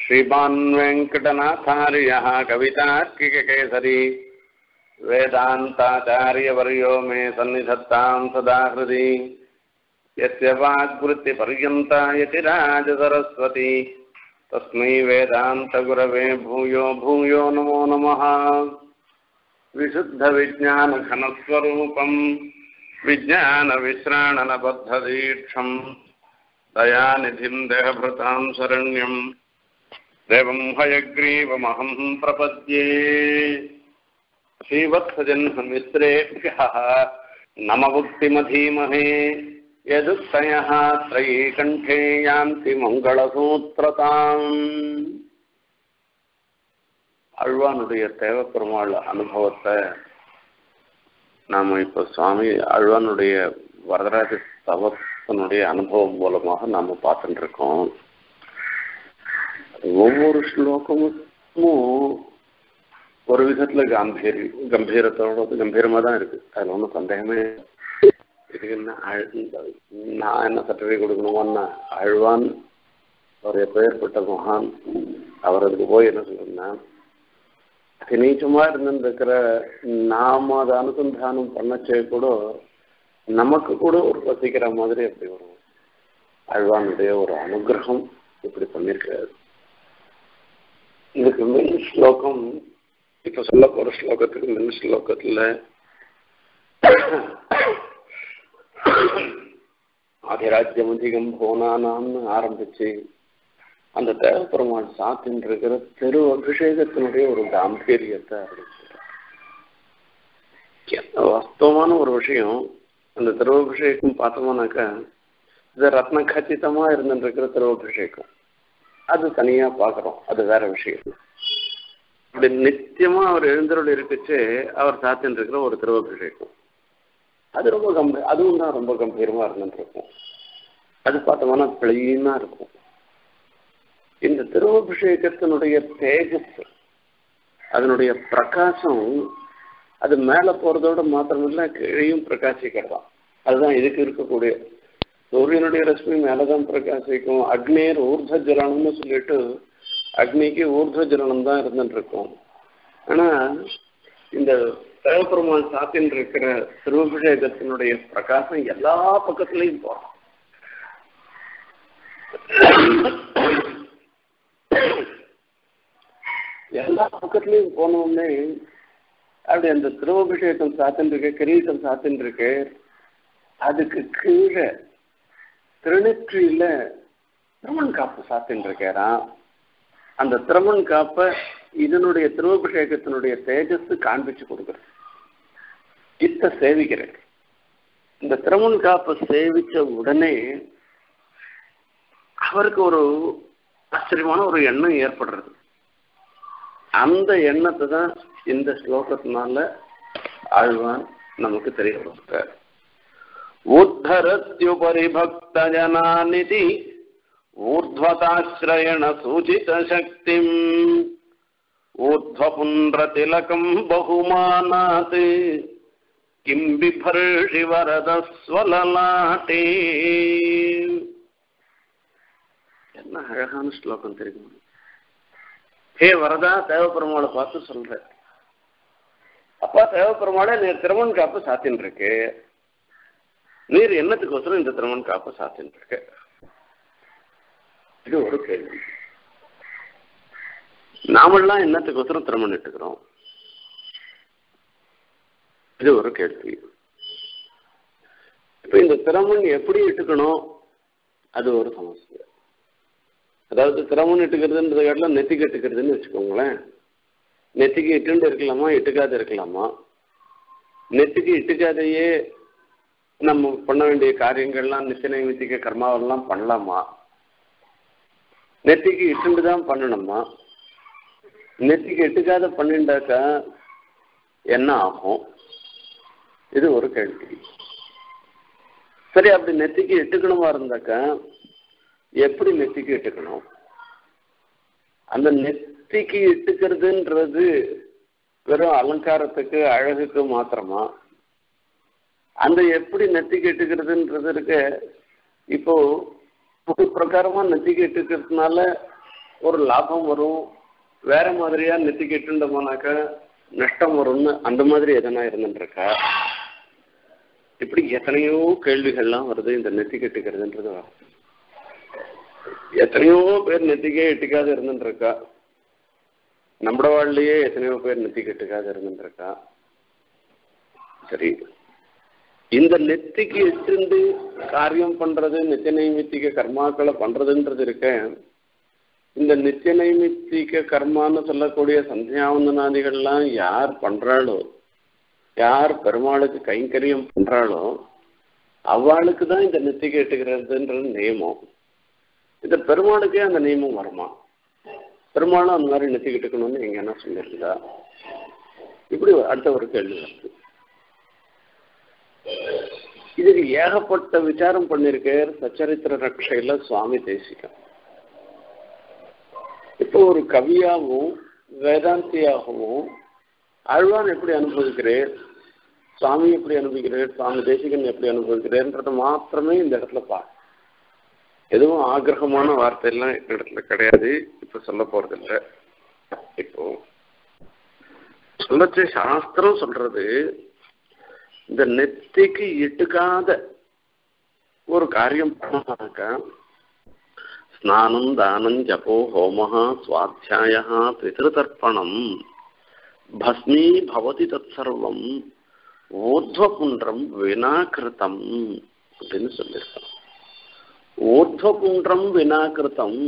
श्रीमान् वेङ्कटनाथार्यः कवितार्किककेसरी वेदान्ताचार्यवर्यो मे सन्निधत्तां सदा हृदि यस्य वाग्वृत्तिपर्यन्ता यतिराजसरस्वती तस्मै वेदान्तगुरवे भूयो भूयो नमो नमः विशुद्धविज्ञानघनस्वरूपम् विज्ञानविश्राणनबद्धदीक्षम् दयानिधिम् देहभृतां शरण्यम् देवं हयग्रीवमहं प्रपद्ये श्रीवत्सजन्ममित्रेभ्यः नमभुक्तिमधीमहे यदुक्तयः त्रयीकण्ठे यान्ति மங்களசூத்திரதாம் அழ்வானுடைய தேவப்பெருமாள் அனுபவத்தை நாம் இப்போ சுவாமி அழ்வானுடைய வரதராஜ தவத்தினுடைய அனுபவம் மூலமாக நாம் பார்த்துட்டு இருக்கோம் ஒவ்வொரு ஸ்லோகமும் ஒரு விதத்துல கம்பீர் கம்பீரத்தோட கம்பீரமா தான் இருக்கு அதுல ஒன்றும் சந்தேகமே இதுக்கு என்ன நான் என்ன சர்டிஃபிகேட் கொடுக்கணுமோன்னா அழ்வான் அவர் எப்பேற்பட்ட மகான் அவர் அதுக்கு போய் என்ன சொல்லணும்னா தினீச்சமா இருந்துருக்கிற நாம அதை அனுசந்தானம் பண்ணச்சே கூட நமக்கு கூட ஒரு பசிக்கிற மாதிரி அப்படி வரும் அழ்வானுடைய ஒரு அனுகிரகம் இப்படி பண்ணிருக்காரு இதுக்கு மின் ஸ்லோகம் இப்ப சொல்ல போற ஸ்லோகத்துக்கு மின் ஸ்லோகத்துல ஆதிராஜ்யம் அதிகம் போனானான்னு ஆரம்பிச்சு அந்த தேவப்பெருமாள் சாத்தின் இருக்கிற திரு அபிஷேகத்தினுடைய ஒரு காம்பீரியத்தை வாஸ்தவமான ஒரு விஷயம் அந்த திருவபிஷேகம் பார்த்தோம்னாக்கா இது ரத்ன கச்சிதமா இருந்துருக்கிற திருவபிஷேகம் அது தனியா பார்க்குறோம் அது வேற விஷயம் அப்படி நித்தியமா அவர் எழுந்தருள் இருக்குச்சு அவர் சாத்தின் இருக்கிற ஒரு திருவபிஷேகம் அது ரொம்ப கம்பீ அதுவும் தான் ரொம்ப கம்பீரமா இருந்துட்டு இருக்கும் அது பார்த்தோம்னா பிளெயினா இருக்கும் இந்த திருவபிஷேகத்தினுடைய தேஜஸ் அதனுடைய பிரகாசம் அது மேல போறதோட மாத்திரமில்ல கீழையும் பிரகாசிக்கிறதாம் அதுதான் இதுக்கு இருக்கக்கூடிய சூரியனுடைய ரஷ்மி மேலதான் பிரகாசிக்கும் அக்னேர் ஊர்த ஜலனம்னு சொல்லிட்டு அக்னிக்கு ஊர்த ஜலனம் தான் இருந்துட்டு இருக்கும் ஆனா இந்த தேவபெருமான் சாத்தின் இருக்கிற திருவபிஷேகத்தினுடைய பிரகாசம் எல்லா பக்கத்துலையும் போறோம் எல்லா பக்கத்துலையும் போனோடனே அப்படி அந்த திருவபிஷேகம் சாத்தின் இருக்கு கிரீட்டம் சாத்தின் இருக்கு அதுக்கு கீழே திருநெற்றியில திருமண் காப்பு சாத்தின் இருக்காராம் அந்த திருமண் காப்பை இதனுடைய திருவபிஷேகத்தினுடைய தேஜஸ் காண்பிச்சு கொடுக்குறது இத்த சேவிக்கிறேன் இந்த திருமண் காப்பை சேவிச்ச உடனே அவருக்கு ஒரு ஆச்சரியமான ஒரு எண்ணம் ஏற்படுறது அந்த எண்ணத்தை தான் இந்த ஸ்லோகத்தினால ஆழ்வான் நமக்கு தெரிய கொடுக்கிறார் உத்தரத்யுபரி பக்த ஜனாநிதி ஊர்ध्वताश्रयण सूचित शक्तिम् ऊर्ध्वपुण्ड्रतिलकम् बहुमानात् किम् बिभर्षि वरदस्वललाटे என்ன அழகான ஸ்லோகம் தெரியுமா ஹே வரதா தேவப்பெருமாளை பார்த்து சொல்ற அப்பா தேவப்பெருமாளை நீர் திருமண் காப்பு சாத்தின் இருக்கு நீர் என்னத்துக்கோசரம் இந்த திருமண் காப்பு சாத்தின் இருக்கு இது ஒரு கேள்வி நாமெல்லாம் என்னத்துக்கோசரம் திருமணம் இட்டுக்கிறோம் இது ஒரு கேள்வி இப்ப இந்த திறமன் எப்படி இட்டுக்கணும் அது ஒரு சமஸ்ய அதாவது திறமன் இட்டுக்கிறதுன்றத காட்டிலும் நெத்திக்கு இட்டுக்கிறதுன்னு வச்சுக்கோங்களேன் நெத்திக்கு இட்டுண்டு இருக்கலாமா இட்டுக்காத இருக்கலாமா நெத்திக்கு இட்டுக்காதையே நம்ம பண்ண வேண்டிய காரியங்கள்லாம் நித்திய நைமித்திக கர்மாவெல்லாம் பண்ணலாமா நெத்திக்கு இட்டுண்டு தான் பண்ணணுமா நெத்திக்கு எட்டுக்காத பண்ணிண்டாக்கா என்ன ஆகும் இது ஒரு கேள்வி சரி அப்படி நெத்திக்கு எட்டுக்கணுமா இருந்தாக்கா எப்படி நெத்திக்கு இட்டுக்கணும் அந்த நெத்திக்கு இட்டுக்கிறதுன்றது வெறும் அலங்காரத்துக்கு அழகுக்கு மாத்திரமா அந்த எப்படி நெத்திக்கு இட்டுக்கிறதுன்றது இருக்க இப்போ ஒரு பிரகாரமா நெத்திக்கு இட்டுக்கிறதுனால ஒரு லாபம் வரும் வேற மாதிரியா நெத்தி கெட்டுண்டோம்னாக்கா நஷ்டம் வரும்னு அந்த மாதிரி எதனா இருந்துருக்கா இப்படி எத்தனையோ கேள்விகள்லாம் வருது இந்த நெத்தி கெட்டுக்கிறதுன்றது எத்தனையோ பேர் நெத்திக்கே எட்டிக்காத இருந்துருக்கா நம்மட வாழ்லயே எத்தனையோ பேர் நெத்தி கெட்டுக்காத இருந்துருக்கா சரி இந்த நெத்திக்கு எட்டிருந்து காரியம் பண்றது நித்திய நைமித்திக கர்மாக்களை பண்றதுன்றது இருக்க இந்த நித்திய நைமித்திக கர்மான்னு சொல்லக்கூடிய சந்தியாவந்தனாதிகள்லாம் யார் பண்றாளோ யார் பெருமாளுக்கு கைங்கரியம் பண்றாளோ அவளுக்கு தான் இந்த நெத்தி கேட்டுக்கிறதுன்றது நியமம் இந்த பெருமாளுக்கே அந்த நியமம் வருமா பெருமாளும் அந்த மாதிரி நெத்தி கட்டுக்கணும்னு எங்க என்ன சொல்லியிருந்தா இப்படி அடுத்த ஒரு கேள்வி வருது இதுக்கு ஏகப்பட்ட விசாரம் பண்ணிருக்கார் சச்சரித்திர ரக்ஷையில சுவாமி தேசிகம் இப்போ ஒரு கவியாகவும் வேதாந்தியாகவும் அழ்வான் எப்படி அனுபவிக்கிறேன் சுவாமி எப்படி அனுபவிக்கிறேன் சுவாமி தேசிகன் எப்படி அனுபவிக்கிறேன்றத மாத்திரமே இந்த இடத்துல பா எதுவும் ஆக்கிரகமான வார்த்தையெல்லாம் இந்த இடத்துல கிடையாது இப்ப சொல்ல போறது இல்லை இப்போ சொல்லச்சு சாஸ்திரம் சொல்றது இந்த நெத்திக்கு இட்டுக்காத ஒரு காரியம் பண்ணாக்கா ஸ்நானம் தானம் ஜபோ ஹோம சுவாத்தியாய பிதிருதர்ப்பணம் பஸ்மீ பவதி தத் சர்வம் ஊர்துவபுன்றம் வினாக்கிருத்தம் அப்படின்னு சொல்லியிருக்கோம் ஊர்துவபுன்றம் வினாக்கிருத்தம்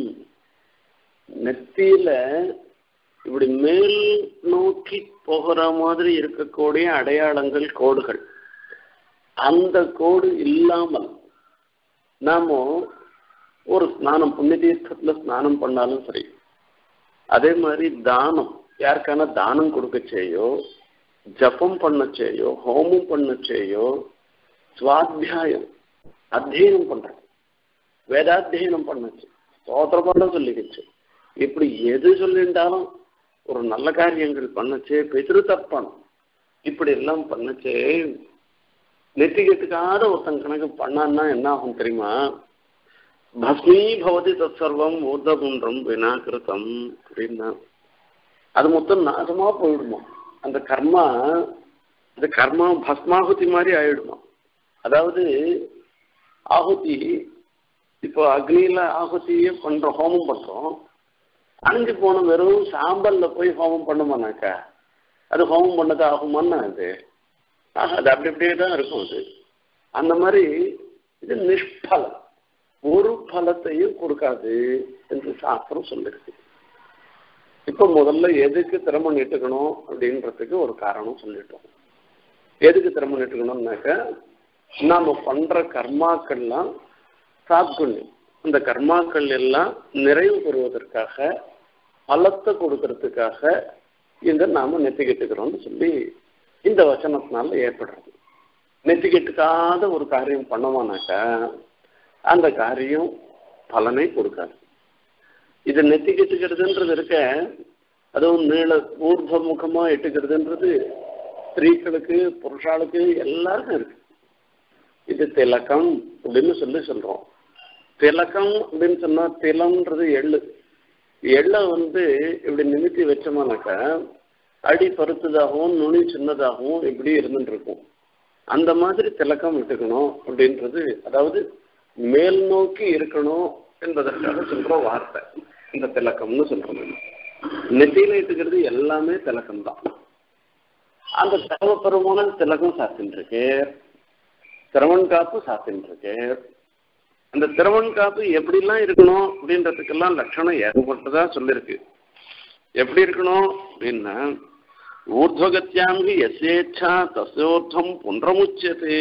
நெத்தியில இப்படி மேல் நோக்கி போகிற மாதிரி இருக்கக்கூடிய அடையாளங்கள் கோடுகள் அந்த கோடு இல்லாமல் நாம ஒரு ஸ்நானம் புண்ணிய தீர்த்தத்துல ஸ்நானம் பண்ணாலும் சரி அதே மாதிரி தானம் யாருக்கான தானம் கொடுக்க செய்யோ ஜபம் பண்ண செய்யோ ஹோமம் பண்ண செய்யோ சுவாத்தியாயம் அத்தியனம் பண்றது வேதாத்தியனம் பண்ணுச்சு ஸ்தோத்திர பண்ண சொல்லிக்கிச்சு இப்படி எது சொல்லியிருந்தாலும் ஒரு நல்ல காரியங்கள் பண்ணுச்சு பிதிரு தர்ப்பணம் இப்படி எல்லாம் பண்ணுச்சு நெத்திகத்துக்காத ஒருத்தன் கணக்கு பண்ணான்னா என்ன ஆகும் தெரியுமா பஸ்மீ பவதி தத் சர்வம் ஊர்தகுன்றம் வினாகிருத்தம் அப்படின்னா அது மொத்தம் நாசமா போயிடுமா அந்த கர்மா அந்த கர்மா பஸ்மாகுதி மாதிரி ஆயிடுமா அதாவது ஆகுதி இப்போ அக்னியில ஆகுதியே பண்றோம் ஹோமம் பண்றோம் அணைஞ்சு போன வெறும் சாம்பல்ல போய் ஹோமம் பண்ணுமானாக்கா அது ஹோமம் பண்ணது ஆகுமான்னா அது ஆக அது அப்படி அப்படியே தான் இருக்கும் அது அந்த மாதிரி இது நிஷ்பலம் ஒரு பலத்தையும் கொடுக்காது என்று சாஸ்திரம் சொல்லிருக்கு இப்ப முதல்ல எதுக்கு திறமம் நீட்டுக்கணும் அப்படின்றதுக்கு ஒரு காரணம் சொல்லிட்டோம் எதுக்கு திறமம் நீட்டுக்கணும்னாக்க நாம பண்ற கர்மாக்கள்லாம் சாத்குண்யம் அந்த கர்மாக்கள் எல்லாம் நிறைவு பெறுவதற்காக பலத்தை கொடுக்கறதுக்காக இந்த நாம நெத்திக்கிட்டுக்கிறோம்னு சொல்லி இந்த வச்சனத்தினால ஏற்படுறது நெத்திக்கிட்டுக்காத ஒரு காரியம் பண்ணோமானாக்கா அந்த காரியம் பலனை கொடுக்காது இது நெத்திக்கிட்டுக்கிறதுன்றது இருக்க அதுவும் நீள ஊர்த முகமா இட்டுக்கிறதுன்றது ஸ்திரீகளுக்கு புருஷாளுக்கு எல்லாருக்கும் இருக்கு இது திலக்கம் அப்படின்னு சொல்லி சொல்றோம் திலக்கம் அப்படின்னு சொன்னா திலம்ன்றது எள்ளு எள்ளை வந்து இப்படி நிமித்தி வச்சோமானாக்கா அடி பருத்ததாகவும் நுனி சின்னதாகவும் இப்படி இருந்துட்டு இருக்கும் அந்த மாதிரி திலக்கம் விட்டுக்கணும் அப்படின்றது அதாவது மேல் நோக்கி இருக்கணும் என்பதற்காக சொல்ற வார்த்தை இந்த திலக்கம்னு சொல்றோம் நெத்தியில இட்டுக்கிறது எல்லாமே திலக்கம் தான் அந்த தேவப்பெருமான திலகம் சாத்தின்னு இருக்கு திரவன் காப்பு சாத்தின்னு இருக்கு அந்த திரவன் காப்பு எப்படிலாம் இருக்கணும் அப்படின்றதுக்கெல்லாம் லட்சணம் ஏகப்பட்டதா சொல்லியிருக்கு எப்படி இருக்கணும் அப்படின்னா ஊர்துவகத்தியாங்கி எசேச்சா தசோர்த்தம் புன்றமுச்சியதே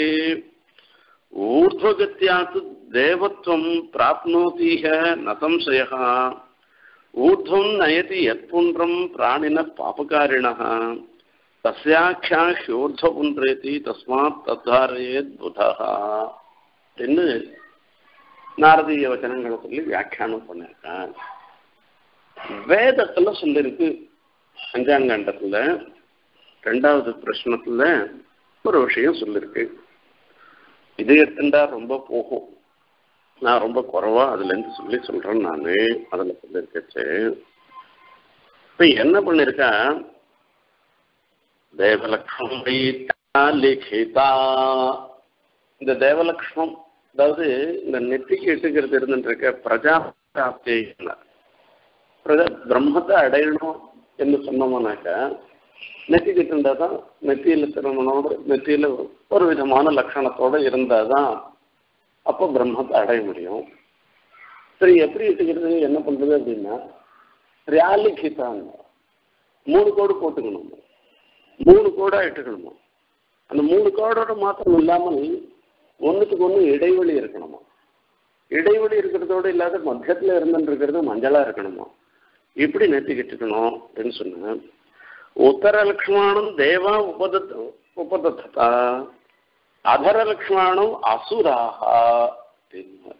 ஊர்துவகத்தியாத்து தேவத்வம் பிராப்னோதீக ந சம்சய ஊர்துவம் நயதி யத்புன்றம் பிராணின பாபகாரிண தஸ்யாख्या ஹியோர்துவபுன்றேதி தஸ்மாத் தத்தாரயேத் புதா அப்படின்னு நாரதீய வச்சனங்களை சொல்லி வியாக்கியானம் பண்ணிருக்கேன் வேதத்துல சொல்லிருக்கு அஞ்சாங்கண்டத்துல ரெண்டாவது பிரश्னத்துல ஒரு விஷயம் சொல்லிருக்கு இது எடுத்துட்டா ரொம்ப போகும் நான் ரொம்ப குறைவா அதுலேருந்து சொல்லி சொல்கிறேன் நான் அதில் சொல்லியிருக்கச்சு இப்போ என்ன பண்ணியிருக்கா தேவலக்ஷ்மம் லிகிதா இந்த தேவலக்ஷ்மம் அதாவது இந்த நெத்திக்கு இட்டுக்கிறது இருந்துருக்க பிரஜாப்தி பிரஜா பிரம்மத்தை அடையணும் என்று சொன்னோம்னாக்கா நெத்திக்கு இருந்தால் தான் நெத்தியில் திருமணோடு நெத்தியில் ஒரு விதமான லட்சணத்தோடு இருந்தால் தான் அப்போ பிரம்மத்தை அடைய முடியும் சரி எப்படி இட்டுக்கிறது என்ன பண்ணுறது அப்படின்னா ரியாலிகிதாங்க மூணு கோடு போட்டுக்கணும் மூணு கோடா இட்டுக்கணுமா அந்த மூணு கோடோட மாத்திரம் இல்லாமல் ஒன்றுத்துக்கு ஒன்று இடைவெளி இருக்கணுமா இடைவெளி இருக்கிறதோடு இல்லாத மத்தியத்தில் இருந்துருக்கிறது மஞ்சளாக இருக்கணுமா இப்படி நெத்திக்கிட்டுக்கணும் அப்படின்னு சொன்னேன் உத்தரலக்ஷ்மானம் தேவா உபதத் உபதத்தா அதரலக்ஷ்மானம் அசுராகா அப்படின்னாரு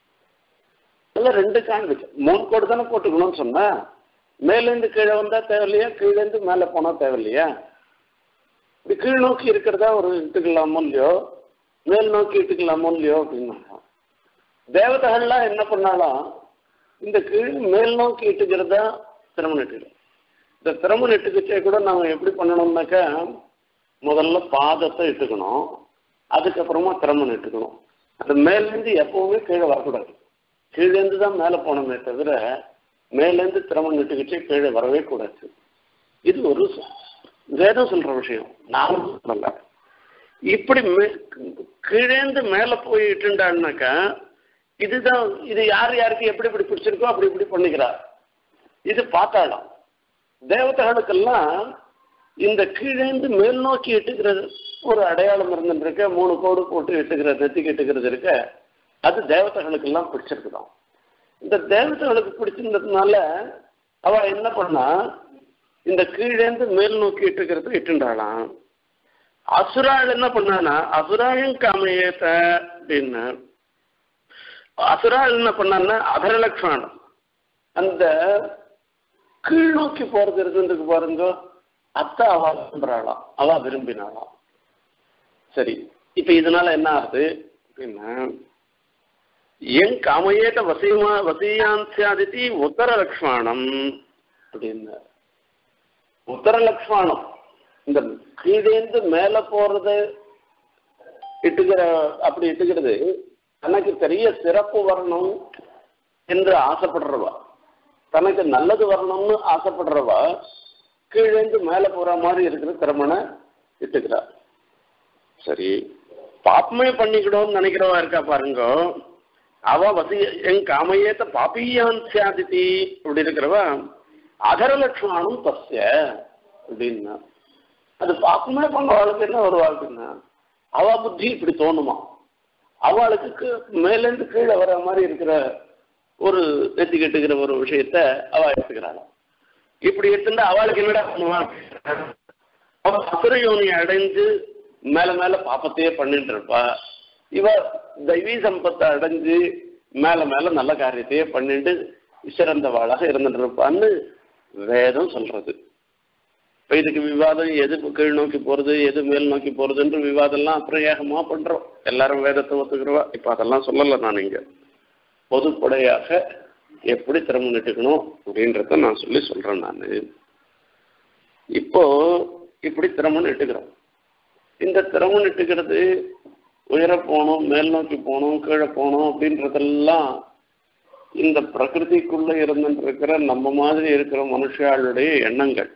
அதில் ரெண்டு காண்பிச்சு மூணு கோடு தானே போட்டுக்கணும்னு சொன்னா மேலேருந்து கீழே வந்தா தேவையில்லையா கீழேருந்து மேலே போனா தேவையில்லையா இப்படி கீழ் நோக்கி இருக்கிறதா ஒரு இட்டுக்கலாமோ இல்லையோ மேல் நோக்கி இட்டுக்கலாமோ இல்லையோ அப்படின்னாங்க தேவதைகள்லாம் என்ன பண்ணாலும் இந்த கீழ் மேல் நோக்கி இட்டுக்கிறதா திறமன் இட்டுக்கிறோம் இந்த திறமன் இட்டுக்கிச்சே கூட நாங்கள் எப்படி பண்ணணும்னாக்கா முதல்ல பாதத்தை இட்டுக்கணும் அதுக்கப்புறமா திறமன் இட்டுக்கணும் அந்த மேலேருந்து எப்பவுமே கீழே வரக்கூடாது கீழேருந்து தான் மேலே போனோமே தவிர மேலேருந்து திறமன் இட்டுக்கிச்சே கீழே வரவே கூடாது இது ஒரு வேதம் சொல்ற விஷயம் நான் சொல்லல இப்படி கீழேந்து மேலே போய் இட்டுண்டான்னாக்கா இதுதான் இது யார் யாருக்கு எப்படி இப்படி பிடிச்சிருக்கோ அப்படி இப்படி பண்ணிக்கிறார் இது பார்த்தாலும் தேவதைகளுக்கெல்லாம் இந்த கீழேந்து மேல் நோக்கி இட்டுக்கிறது ஒரு அடையாளம் இருந்துருக்க மூணு கோடு போட்டு இட்டுக்கிறது நெத்திக்கு இட்டுக்கிறது இருக்க அது தேவதைகளுக்கெல்லாம் பிடிச்சிருக்குதான் இந்த தேவதைகளுக்கு பிடிச்சிருந்ததுனால அவ என்ன பண்ணா இந்த கீழேந்து மேல் நோக்கி இட்டுக்கிறது இட்டுண்டாளாம் அசுராள் என்ன பண்ணானா அசுராயும் காமையேத்த அப்படின்னு அசுராள் என்ன பண்ணான்னா அதரலக்ஷ்மணம் அந்த கீழ் நோக்கி போறது இருந்துருக்கு பாருங்க அத்தை அவ விரும்புறாளாம் அவ விரும்பினாளாம் சரி இப்ப இதனால என்ன ஆகுது அப்படின்னா என் காமையேட்ட வசியமா வசியாந்தியாதித்தி உத்தர லக்ஷ்மணம் அப்படின்னு உத்தர லக்ஷ்மணம் இந்த கீழேந்து மேல போறது இட்டுக்கிற அப்படி இட்டுக்கிறது தனக்கு பெரிய சிறப்பு வரணும் என்று ஆசைப்படுறவா தனக்கு நல்லது வரணும்னு ஆசைப்படுறவா கீழேந்து மேலே போற மாதிரி இருக்கிற திறமனை இட்டுக்கிறா சரி பாப்பமே பண்ணிக்கிடும்னு நினைக்கிறவா இருக்கா பாருங்க அவ வசி என் காமையேத்த பாப்பியான் சியாதித்தி அப்படி இருக்கிறவா அதரலட்சுமானும் தஸ்ய அப்படின்னா அது பாப்பமே பண்ண வாழ்க்கை என்ன ஒரு வாழ்க்கைன்னா அவ புத்தி இப்படி தோணுமா அவளுக்கு மேலேருந்து கீழே வர மாதிரி இருக்கிற ஒரு நெத்தி கட்டுகிற ஒரு விஷயத்த அவ எடுத்துக்கிறாள் இப்படி எடுத்துட்டா அவளுக்கு என்னடா பண்ணுவான் அவ அசுரயோனி அடைஞ்சு மேல மேல பாப்பத்தையே பண்ணிட்டு இருப்பா இவ தெய்வீ சம்பத்தை அடைஞ்சு மேல மேல நல்ல காரியத்தையே பண்ணிட்டு சிறந்தவாளாக இருந்துட்டு இருப்பான்னு வேதம் சொல்றது இப்ப இதுக்கு விவாதம் எது கீழ் நோக்கி போறது எது மேல் நோக்கி போறதுன்ற விவாதம்லாம் அப்புறம் ஏகமா பண்றோம் எல்லாரும் வேதத்தை ஒத்துக்கிறவா இப்ப அதெல்லாம் சொல்லல நான் இங்க பொதுப்படையாக எப்படி திறமை நட்டுக்கணும் அப்படின்றத நான் சொல்லி சொல்றேன் நான் இப்போ இப்படி திறமை நட்டுக்கிறோம் இந்த திறமை நட்டுக்கிறது உயர போகணும் மேல் நோக்கி போகணும் கீழே போகணும் அப்படின்றதெல்லாம் இந்த பிரகிருதிக்குள்ள இருந்துட்டு இருக்கிற நம்ம மாதிரி இருக்கிற மனுஷாளுடைய எண்ணங்கள்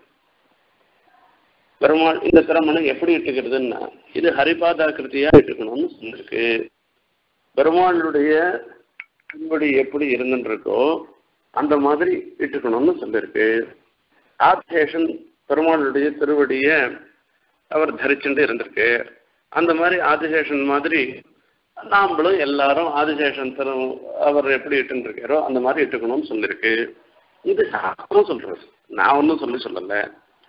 பெருமாள் இந்த திறமனை எப்படி இட்டுக்கிறதுன்னா இது ஹரிபாதாக்கிருத்தியா இட்டுக்கணும்னு சொல்லியிருக்கு பெருமாளுடைய திருவடி எப்படி இருந்துருக்கோ அந்த மாதிரி இட்டுக்கணும்னு சொல்லியிருக்கு ஆத்யேஷன் பெருமாளுடைய திருவடிய அவர் தரிச்சுட்டு இருந்திருக்கு அந்த மாதிரி ஆதிசேஷன் மாதிரி நாமளும் எல்லாரும் ஆதிசேஷன் திரு அவர் எப்படி இட்டுன்னு இருக்காரோ அந்த மாதிரி இட்டுக்கணும்னு சொல்லியிருக்கு இது சாஸ்திரம் சொல்றது நான் ஒன்றும் சொல்லி சொல்லலை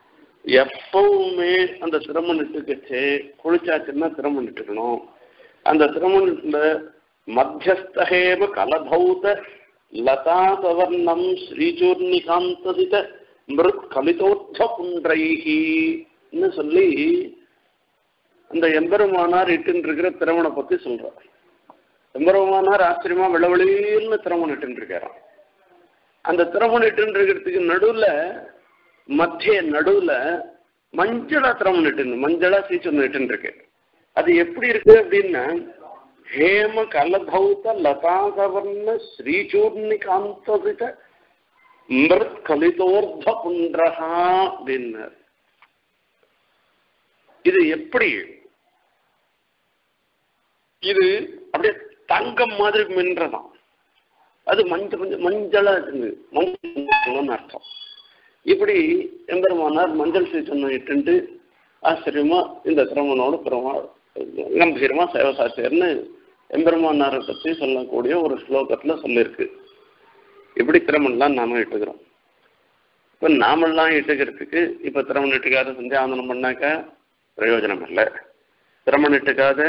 எப்பவுமே அந்த சிரமம் இட்டுக்கச்சு குளிச்சாச்சுன்னா சிரமம் இட்டுக்கணும் அந்த சிரமத்துல மத்தியஸ்தேவ கலபௌத லதா சவர்ணம் ஸ்ரீச்சூர்ணிகாந்ததித மிருத் கலிதோத்த புன்றைஹின்னு சொல்லி அந்த எம்பெருமானார் இட்டுன்னு இருக்கிற திரவனை பத்தி சொல்றார் எம்பெருமானார் ஆச்சரியமா வெள்ளவெளின்னு திறமம் இட்டு இருக்காராம் அந்த திறமம் இட்டு இருக்கிறதுக்கு நடுவுல மத்திய நடுவுல மஞ்சளா திறமம் இட்டு மஞ்சளா சீச்சொன்னு இட்டு இருக்கு அது எப்படி இருக்கு அப்படின்னா ஹேம கலபௌத லதாகவர்ண ஸ்ரீசூர்ணிகாந்தசித மிருத் கலிதோர்த புன்றஹா அப்படின்னார் இது எப்படி இது அப்படியே தங்கம் மாதிரி மின்றதாம் அது மஞ்சள் மஞ்சள் மஞ்சளா இருக்குது மஞ்சள் அர்த்தம் இப்படி எம்பெருமானார் மஞ்சள் சீசன் இட்டு ஆச்சரியமா இந்த திரமனோட பெருமா கம்பீரமா சேவை சாத்தியர்னு எம்பெருமானாரை பற்றி சொல்லக்கூடிய ஒரு ஸ்லோகத்துல சொல்லியிருக்கு இப்படி திறமன்லாம் நாம இட்டுக்கிறோம் இப்போ நாமெல்லாம் இட்டுக்கிறதுக்கு இப்போ திறமன் இட்டுக்காத சந்தியாவந்தனம் பண்ணாக்கா பிரயோஜனம் இல்லை திறமன் இட்டுக்காத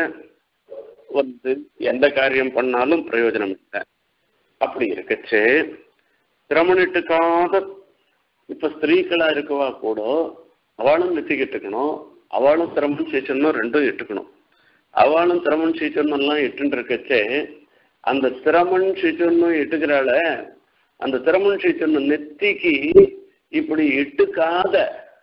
வந்து எந்த காரியம் பண்ணாலும் பிரயோஜனம் இல்லை அப்படி இருக்கச்சு திறமனிட்டுக்காத இப்ப ஸ்திரீகளா இருக்கவா கூட அவளும் நெத்திக்கிட்டுக்கணும் அவளும் திறமன் சீச்சனும் ரெண்டும் இட்டுக்கணும் அவளும் திறமன் சீச்சனும் எல்லாம் இட்டுன்னு இருக்கச்சே அந்த திறமன் சீச்சனும் இட்டுக்கிறாள அந்த திறமன் சீச்சனும் நெத்திக்கு இப்படி இட்டுக்காத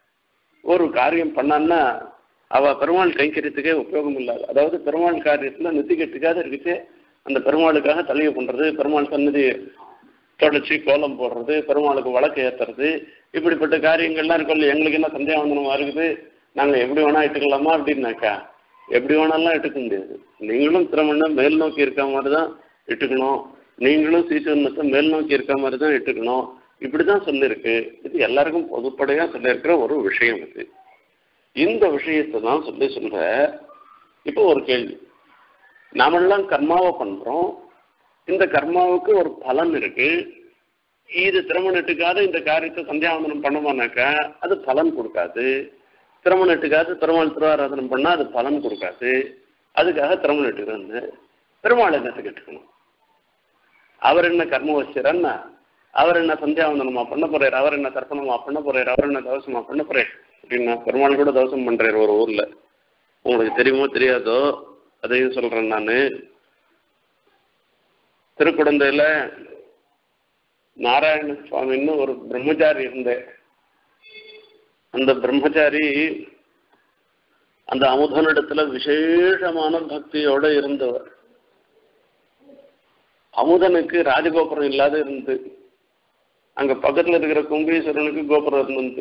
ஒரு காரியம் பண்ணான்னா அவ பெருமாள் கைங்கரியத்துக்கே உபயோகம் இல்லாது அதாவது பெருமாள் காரியத்துல நெத்தி கட்டுக்காத இருக்குச்சு அந்த பெருமாளுக்காக தலையை பண்றது பெருமாள் சன்னதி தொடச்சி கோலம் போடுறது பெருமாளுக்கு வழக்கு ஏத்துறது இப்படிப்பட்ட காரியங்கள்லாம் இருக்கும் எங்களுக்கு என்ன சந்தியாவந்தனமா இருக்குது நாங்க எப்படி வேணா இட்டுக்கலாமா அப்படின்னாக்கா எப்படி வேணாலும் இட்டுக்க முடியாது நீங்களும் திறமண்ண மேல் நோக்கி இருக்க மாதிரி தான் இட்டுக்கணும் நீங்களும் சீசனத்தை மேல் நோக்கி இருக்க மாதிரி தான் இட்டுக்கணும் இப்படிதான் சொல்லியிருக்கு இது எல்லாருக்கும் பொதுப்படையா சொல்லியிருக்கிற ஒரு விஷயம் இது இந்த விஷயத்தை தான் சொல்லி சொல்ற இப்போ ஒரு கேள்வி நாமெல்லாம் கர்மாவை பண்றோம் இந்த கர்மாவுக்கு ஒரு பலன் இருக்கு இது திருமணத்துக்காக இந்த காரியத்தை சந்தியாவந்தனம் பண்ணுமானாக்கா அது பலன் கொடுக்காது திருமணத்துக்காக பெருமாள் திருவாராதனம் பண்ணா அது பலன் கொடுக்காது அதுக்காக திருமணத்துக்கு பெருமாள் என்ன கேட்டுக்கணும் அவர் என்ன கர்ம வச்சிரன்னா அவர் என்ன சந்தியாவந்தனமா பண்ண போறாரு அவர் என்ன தர்ப்பணமா பண்ண போறாரு அவர் என்ன தவசமா பண்ண போறாரு அப்படின்னா பெருமாள் கூட தவசம் பண்றாரு ஒரு ஊர்ல உங்களுக்கு தெரியுமோ தெரியாதோ அதையும் சொல்றேன் நான் திருக்குடந்தையில நாராயண சுவாமின்னு ஒரு பிரம்மச்சாரி இருந்தேன் அந்த பிரம்மச்சாரி அந்த அமுதனிடத்துல விசேஷமான பக்தியோட இருந்தவர் அமுதனுக்கு ராஜகோபுரம் இல்லாத இருந்து அங்க பக்கத்துல இருக்கிற கும்பீஸ்வரனுக்கு கோபுரம் இருந்தது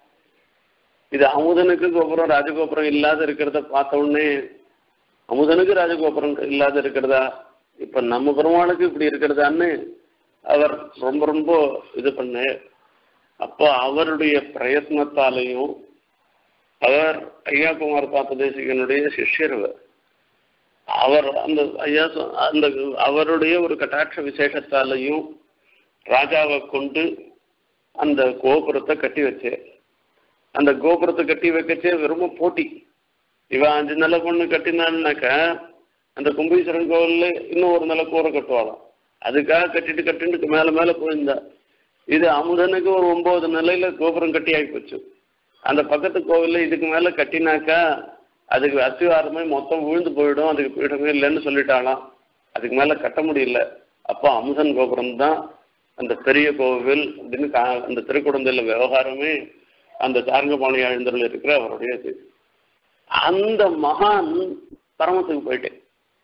இது அமுதனுக்கு கோபுரம் ராஜகோபுரம் இல்லாத இருக்கிறத பார்த்த உடனே அமுதனுக்கு ராஜகோபுரம் இல்லாத இருக்கிறதா இப்ப நம்ம பெருமாளுக்கு இப்படி இருக்கிறதான்னு அவர் ரொம்ப ரொம்ப இது பண்ண அப்போ அவருடைய பிரயத்னத்தாலையும் அவர் ஐயா குமார் பாத்த தேசிகனுடைய சிஷ்யர் அவர். அவர் அந்த ஐயா சொ- அந்த அவருடைய ஒரு கட்டாட்ச விசேஷத்தாலையும் ராஜாவை கொண்டு அந்த கோபுரத்தை கட்டி வச்சேன் அந்த கோபுரத்தை கட்டி வைக்கச்சே வெறும் போட்டி இவன் அஞ்சு நில பொண்ணு கட்டினான்னாக்கா அந்த கும்பீஸ்வரன் கோவில்ல இன்னும் ஒரு நில கூரை கட்டுவாளாம் அதுக்காக கட்டிட்டு கட்டிட்டு மேல மேல போயிருந்தா இது அமுதனுக்கு ஒரு ஒன்பது நிலையில கோபுரம் கட்டி ஆகி போச்சு அந்த பக்கத்து கோவில்ல இதுக்கு மேல கட்டினாக்கா அதுக்கு அஸ்திவாரமே மொத்தம் விழுந்து போயிடும் அதுக்கு பீடமே இல்லைன்னு சொல்லிட்டாலாம் அதுக்கு மேல கட்ட முடியல அப்போ அமுதன் கோபுரம் தான் அந்த பெரிய கோவில் அப்படின்னு கா- அந்த திருக்குடந்தையில விவகாரமே அந்த சாரங்கபாணி எழுந்தரில் இருக்கிற அவருடைய இது அந்த மகான் பரமத்துக்கு போயிட்டேன்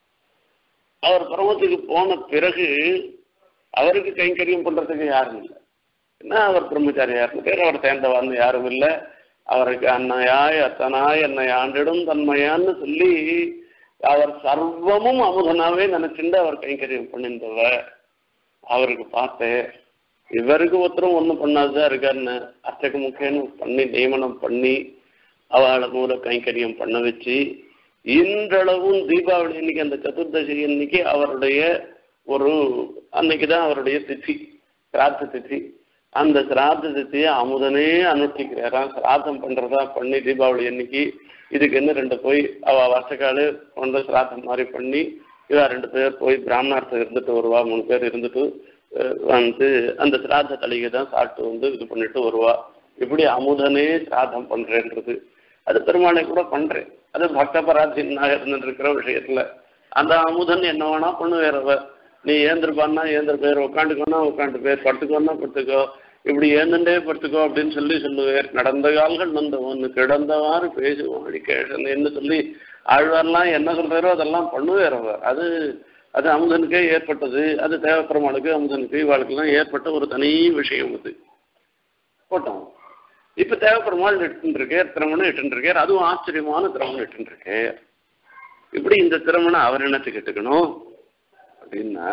அவர் பரமத்துக்கு போன பிறகு அவருக்கு கைங்கரியம் பண்றதுக்கு யாரும் இல்லை என்ன அவர் பிரம்மச்சாரியார்னு பேர் அவர் சேர்ந்தவார்னு யாரும் இல்லை அவருக்கு அன்னையாய் அத்தனாய் என்னை ஆண்டிடும் தன்மையான்னு சொல்லி அவர் சர்வமும் அமுதனாவே நினைச்சுண்டு அவர் கைங்கரியம் பண்ணிருந்தவர் அவருக்கு பார்த்தேன் இவருக்கு ஒருத்தரும் ஒன்றும் பண்ணாதான் இருக்காருன்னு அர்ச்சக முக்கியன்னு பண்ணி நியமனம் பண்ணி அவளை மூல கைங்கரியம் பண்ண வச்சு இன்றளவும் தீபாவளி அன்னைக்கு அந்த சதுர்தசி அன்னைக்கு அவருடைய ஒரு அன்னைக்கு தான் அவருடைய திதி சிராத்த திதி அந்த சிராத்த திதியை அமுதனே அனுஷ்டிக்கிறாராம் சிராத்தம் பண்றதா பண்ணி தீபாவளி அன்னைக்கு இதுக்கு என்ன ரெண்டு போய் அவ வருஷக்காலு கொண்டு சிராத்தம் மாதிரி பண்ணி இவா ரெண்டு பேர் போய் பிராமணார்த்தம் இருந்துட்டு வருவா மூணு பேர் இருந்துட்டு அஹ், வந்து அந்த சிராத்த தளிகை தான் சாப்பிட்டு வந்து இது பண்ணிட்டு வருவா இப்படி அமுதனே சிராதம் பண்றேன்றது அது பெருமாளை கூட பண்றேன் அது பக்த பராதீனாக இருந்துட்டு இருக்கிற விஷயத்துல அந்த அமுதன் என்ன வேணா பண்ணுவேறவ நீ ஏந்திருப்பான்னா ஏந்திர பேர் உட்காந்துக்கோனா உட்காந்து பேர் படுத்துக்கோன்னா படுத்துக்கோ இப்படி ஏந்துண்டே படுத்துக்கோ அப்படின்னு சொல்லி சொல்லுவேர் நடந்த கால்கள் வந்த ஒன்று கிடந்தவாறு பேசுவோம் அடி கேஷன்னு சொல்லி ஆழ்வார்லாம் என்ன சொல்றாரோ அதெல்லாம் பண்ணுவேர் அவர் அது அது அமுதனுக்கே ஏற்பட்டது அது தேவப்பெருமாளுக்கு அமுதனுக்கு இவாளுக்கெல்லாம் ஏற்பட்ட ஒரு தனி விஷயம் அது போட்டோம் இப்ப தேவப்பெருமாள் இட்டுருக்கார் திருமணம் இட்டுருக்கார் அதுவும் ஆச்சரியமான திருமணம் இட்டுருக்கார் இப்படி இந்த திருமணம் அவர் என்னத்துக்கு இட்டுக்கணும் அப்படின்னா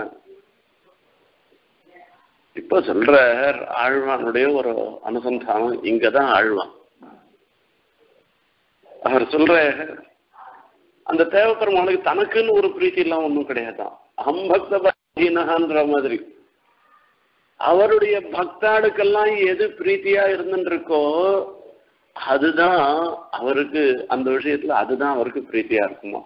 இப்ப சொல்ற ஆழ்வானுடைய ஒரு அனுசந்தானம் இங்கதான் ஆழ்வான் அவர் சொல்ற அந்த தேவப்பெருமானுக்கு தனக்குன்னு ஒரு பிரீத்தி எல்லாம் ஒன்றும் கிடையாதான் அம்பக்த பக்தினகான்ற மாதிரி அவருடைய பக்தாளுக்கெல்லாம் எது பிரீத்தியா இருந்துருக்கோ அதுதான் அவருக்கு அந்த விஷயத்துல அதுதான் அவருக்கு பிரீத்தியா இருக்குமா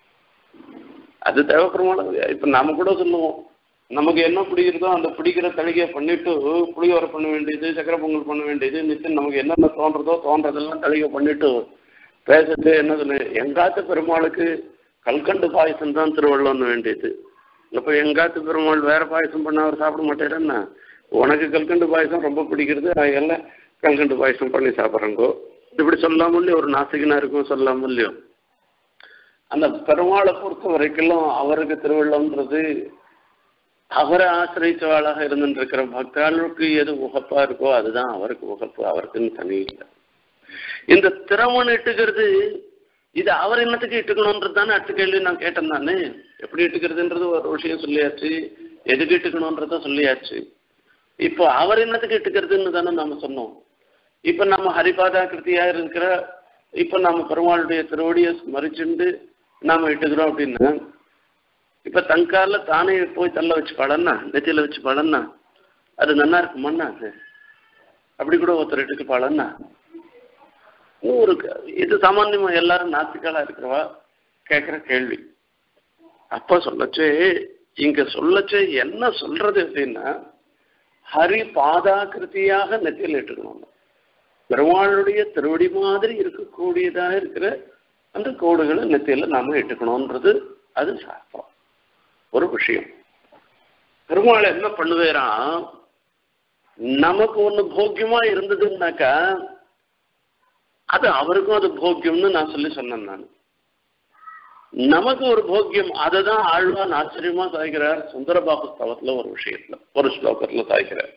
அது தேவைப்படுமான இப்ப நாம கூட சொல்லுவோம் நமக்கு என்ன பிடிக்கிறதோ அந்த பிடிக்கிற தளிகையை பண்ணிட்டு புளியோரை பண்ண வேண்டியது சக்கரை பொங்கல் பண்ண வேண்டியது நிச்சயம் நமக்கு என்னென்ன தோன்றதோ தோன்றதெல்லாம் தளிகை பண்ணிட்டு பேசிட்டு என்ன சொல்லு எங்காத்து பெருமாளுக்கு கல்கண்டு பாயசம் தான் திருவள்ளம்னு வேண்டியது அப்போ எங்காத்து பெருமாள் வேற பாயசம் பண்ண அவர் சாப்பிட மாட்டேறேன்னா உனக்கு கல்கண்டு பாயசம் ரொம்ப பிடிக்கிறது எல்லாம் கல்கண்டு பாயசம் பண்ணி சாப்பிட்றங்கோ இப்படி சொல்லாம இல்லையோ ஒரு நாசிகனா இருக்கும் சொல்லாம இல்லையோ அந்த பெருமாளை பொறுத்த வரைக்கும் அவருக்கு திருவள்ளம்ன்றது அவரை ஆசிரியச்சவாளாக இருந்துட்டு இருக்கிற பக்தாளுக்கு எது உகப்பா இருக்கோ அதுதான் அவருக்கு உகப்பு அவருக்குன்னு தனி இல்லை இந்த திறமன் இட்டுக்கிறது இது அவர் என்னத்துக்கு இட்டுக்கணும்ன்றது தானே அடுத்த கேள்வி நான் கேட்டேன் தானே எப்படி இட்டுக்கிறதுன்றது ஒரு விஷயம் சொல்லியாச்சு எதுக்கு இட்டுக்கணும்ன்றத சொல்லியாச்சு இப்போ அவர் என்னத்துக்கு இட்டுக்கிறதுன்னு தானே நாம சொன்னோம் இப்ப நம்ம ஹரிபாதா கிருத்தியா இருக்கிற இப்ப நம்ம பெருமாளுடைய திருவடியை ஸ்மரிச்சுண்டு நாம இட்டுக்கிறோம் அப்படின்னா இப்ப தங்கால தானே போய் தள்ள வச்சு பழன்னா நெத்தியில வச்சு பழன்னா அது நல்லா இருக்குமாண்ணா அது அப்படி கூட ஒருத்தர் இட்டுக்கு பழன்னா ஒரு இது சாமான்யமா எல்லாரும் நாத்திகளா இருக்கிறவா கேட்கிற கேள்வி அப்ப சொல்லச்சு இங்க சொல்லச்சு என்ன சொல்றது அப்படின்னா ஹரி பாதாகிருத்தியாக நெத்தியில் இட்டுக்கணும் பெருமாளுடைய திருவடி மாதிரி இருக்கக்கூடியதாக இருக்கிற அந்த கோடுகளை நெத்தியில நாம இட்டுக்கணும்ன்றது அது சாஸ்திரம் ஒரு விஷயம் பெருமாள் என்ன பண்ணுவேரான் நமக்கு ஒண்ணு போக்கியமா இருந்ததுன்னாக்கா அது அவருக்கும் அது போக்கியம்னு நான் சொல்லி சொன்னேன் நான் நமக்கு ஒரு போக்கியம் அதை தான் ஆழ்வான் ஆச்சரியமா சாய்க்கிறார் சுந்தரபாபு ஸ்தவத்துல ஒரு விஷயத்துல ஒரு ஸ்லோகத்துல சாய்க்கிறார்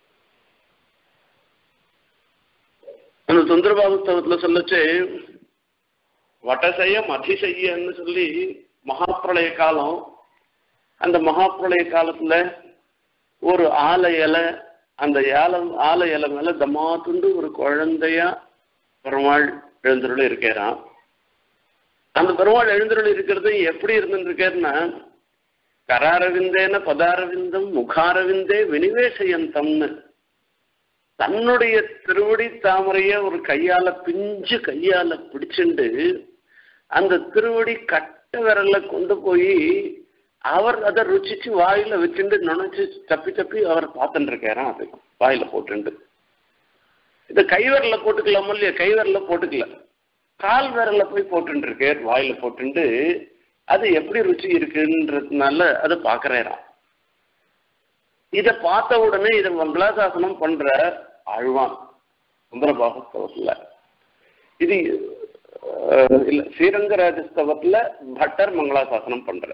அந்த சுந்தரபாபு ஸ்தவத்துல சொல்லச்சு வட்டசெய்யம் அதிசெய்யன்னு சொல்லி மகாப்பிரளய காலம் அந்த மகாப்பிரளய காலத்துல ஒரு ஆலை இலை அந்த ஏல ஆலை இலை மேல தமாத்துண்டு ஒரு குழந்தையா பெருமாள் எழுந்தருள் இருக்கிறான் அந்த பெருமாள் எழுந்தருள் இருக்கிறது எப்படி இருந்துருக்காருன்னா கராரவிந்தேன பதாரவிந்தம் முகாரவிந்தே வினிவேசயந்தம்னு தன்னுடைய திருவடி தாமரைய ஒரு கையால பிஞ்சு கையால பிடிச்சுண்டு அந்த திருவடி கட்ட விரல்ல கொண்டு போய் அவர் அதை ருச்சிச்சு வாயில வச்சுட்டு நினைச்சு தப்பி தப்பி அவர் பார்த்துட்டு இருக்காராம் அது வாயில போட்டுண்டு இந்த கைவரல போட்டுக்கலாம் இல்லையா கைவரல போட்டுக்கல கால் விரல்ல போய் போட்டுட்டு இருக்கார் வாயில போட்டுண்டு அது எப்படி ருச்சி இருக்குன்றதுனால அதை பாக்குறாராம் இத பார்த்த உடனே இதை மங்களாசாசனம் பண்ற ஆழ்வான் சுந்தரபாகஸ்தவத்துல இது இல்ல ஸ்ரீரங்கராஜஸ்தவத்துல பட்டர் மங்களாசாசனம் பண்ற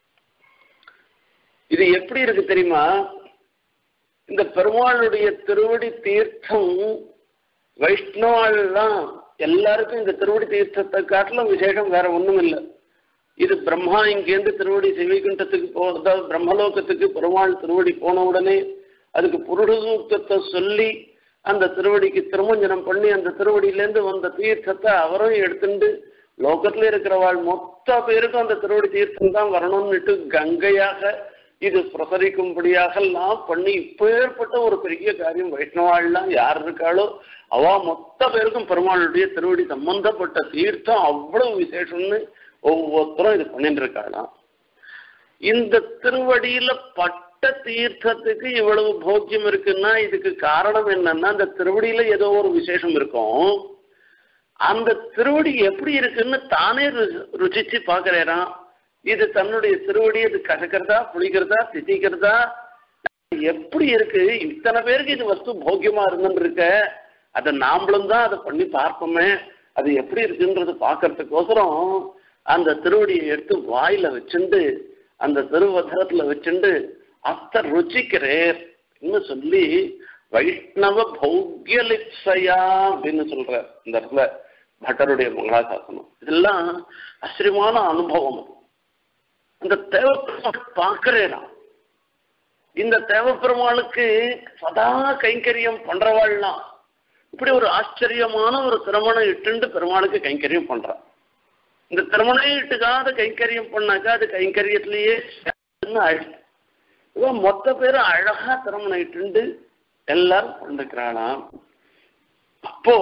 இது எப்படி இருக்கு தெரியுமா இந்த பெருமாளுடைய திருவடி தீர்த்தம் வைஷ்ணவாள்லாம் எல்லாருக்கும் இந்த திருவடி தீர்த்தத்தை காட்டிலும் விசேஷம் வேற ஒண்ணும் இல்லை இது பிரம்மா இங்கேருந்து திருவடி சிவைகுண்டத்துக்கு போ அதாவது பிரம்மலோகத்துக்கு பெருமாள் திருவடி போன உடனே அதுக்கு புருடசூக்தத்தை சொல்லி அந்த திருவடிக்கு திருமஞ்சனம் பண்ணி அந்த திருவடியிலேருந்து வந்த தீர்த்தத்தை அவரும் எடுத்துட்டு லோகத்துல இருக்கிறவாள் மொத்த பேருக்கும் அந்த திருவடி தீர்த்தம் தான் வரணும்னுட்டு கங்கையாக இது பிரசரிக்கும்படியாக எல்லாம் பண்ணி இப்போ ஏற்பட்ட ஒரு பெரிய காரியம் வைஷ்ணவாள்லாம் யார் இருக்காளோ அவ மொத்த பேருக்கும் பெருமாளுடைய திருவடி சம்பந்தப்பட்ட தீர்த்தம் அவ்வளவு விசேஷம்னு ஒவ்வொருத்தரும் இது பண்ணிட்டு இருக்காளாம் இந்த திருவடியில பட்ட தீர்த்தத்துக்கு இவ்வளவு போக்கியம் இருக்குன்னா இதுக்கு காரணம் என்னன்னா அந்த திருவடியில ஏதோ ஒரு விசேஷம் இருக்கும் அந்த திருவடி எப்படி இருக்குன்னு தானே ருச்சிச்சு பாக்குறாராம் இது தன்னுடைய திருவடி அது கசக்கிறதா புளிக்கிறதா திட்டிக்கிறதா எப்படி இருக்கு இத்தனை பேருக்கு இது வஸ்து போக்கியமா இருந்துன்னு இருக்க அதை நாமளும் தான் அதை பண்ணி பார்ப்போமே அது எப்படி இருக்குன்றது பார்க்கறதுக்கோசரம் அந்த திருவடியை எடுத்து வாயில வச்சுண்டு அந்த திருவதரத்துல வச்சுண்டு அத்த ருச்சிக்கிறேர் சொல்லி வைஷ்ணவ பௌக்கியலிப்சையா அப்படின்னு சொல்ற இந்த இடத்துல பட்டருடைய மங்களாசாசனம் இதெல்லாம் ஆச்சரியமான அனுபவம் அது அந்த தேவப்பெருமாள் பார்க்கிறேனா இந்த தேவப்பெருமாளுக்கு சதா கைங்கரியம் பண்றவாள்லாம் இப்படி ஒரு ஆச்சரியமான ஒரு திருமணம் இட்டுண்டு பெருமாளுக்கு கைங்கரியம் பண்றான் இந்த திருமணம் இட்டுக்காத கைங்கரியம் பண்ணாக்கா அது கைங்கரியத்திலேயே ஆயிடுச்சு இவன் மொத்த பேரும் அழகா திருமணம் இட்டுண்டு எல்லாரும் பண்ணிக்கிறாளாம் அப்போ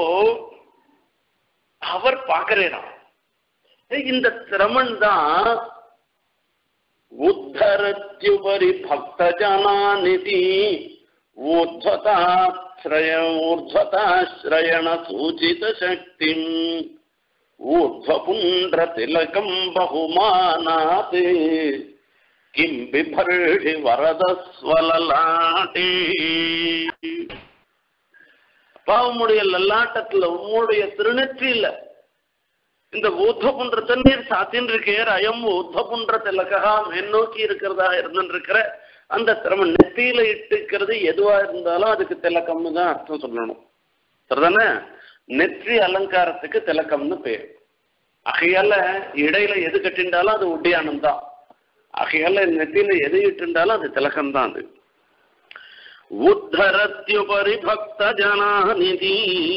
அவர் பார்க்கிறேனா இந்த திரமன் தான் உத்தரத்யுபரி பக்தஜனாநிதி ஊர்ಧ್ವತಾಶ್ರಯ ಊರ್ಧ್ವತಾಶ್ರಯಣ ಸೂಚಿತ ಶಕ್ತಿಂ ಊರ್ಧ್ವಪುಂಡ್ರ ತಿಲಕಂ ಬಹುಮಾನಾತ್ கிம் பிபர்ஷி வரதஸ்வலலாட்டி பாவமுடைய லல்லாட்டத்துல உம்முடைய திருநெற்றியில இந்த ஊத்தபுன்ற தண்ணீர் சாத்தின் இருக்கேர் அயம் ஊத்தபுன்ற திலகா மேன்னோக்கி இருக்கிறதா இருந்துருக்கிற அந்த திறமை நெத்தியில இட்டுக்கிறது எதுவா இருந்தாலும் அதுக்கு திலக்கம்னு தான் அர்த்தம் சொல்லணும் சரிதானே நெற்றி அலங்காரத்துக்கு திலக்கம்னு பேர் ஆகையால இடையில எது கட்டிண்டாலும் அது உட்டியானம் தான் ஆகையால நெத்தியில எது இட்டுண்டாலும் அது திலக்கம் தான் அது உத்தரத்யுபரி பக்த ஜனாநிதி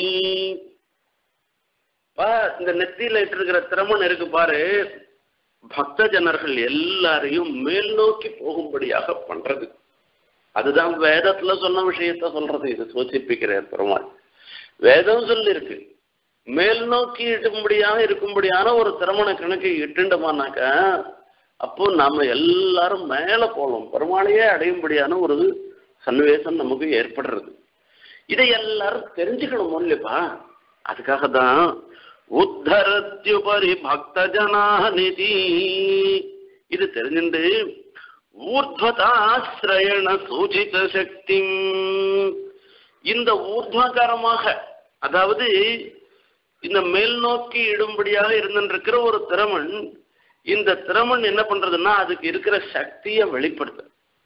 இந்த நெத்தியில இட்டிருக்கிற திறமன் இருக்கு பாரு பக்த ஜனர்கள் எல்லாரையும் மேல் நோக்கி போகும்படியாக பண்றது அதுதான் வேதத்துல சொன்ன விஷயத்த சொல்றது இது சோசிப்பிக்கிறார் பெருமாள் வேதம் சொல்லி இருக்கு மேல் நோக்கி இட்டும்படியாக இருக்கும்படியான ஒரு திருமண கணக்கு இட்டுண்டோமானாக்க அப்போ நாம எல்லாரும் மேல போகலாம் பெருமாளையே அடையும்படியான ஒரு சன்னிவேசம் நமக்கு ஏற்படுறது இதை எல்லாரும் தெரிஞ்சுக்கணும் இல்லைப்பா அதுக்காக தான் உத்தரத்யுபரி பக்த ஜனாநிதி இது தெரிஞ்சுண்டு ஊர்த்வதாசிரயண சூச்சித சக்தி இந்த ஊர்த்வகாரமாக அதாவது இந்த மேல் நோக்கி இடும்படியாக இருந்திருக்கிற ஒரு திறமன் இந்த திறமன் என்ன பண்றதுன்னா அதுக்கு இருக்கிற சக்தியை வெளிப்படுத்து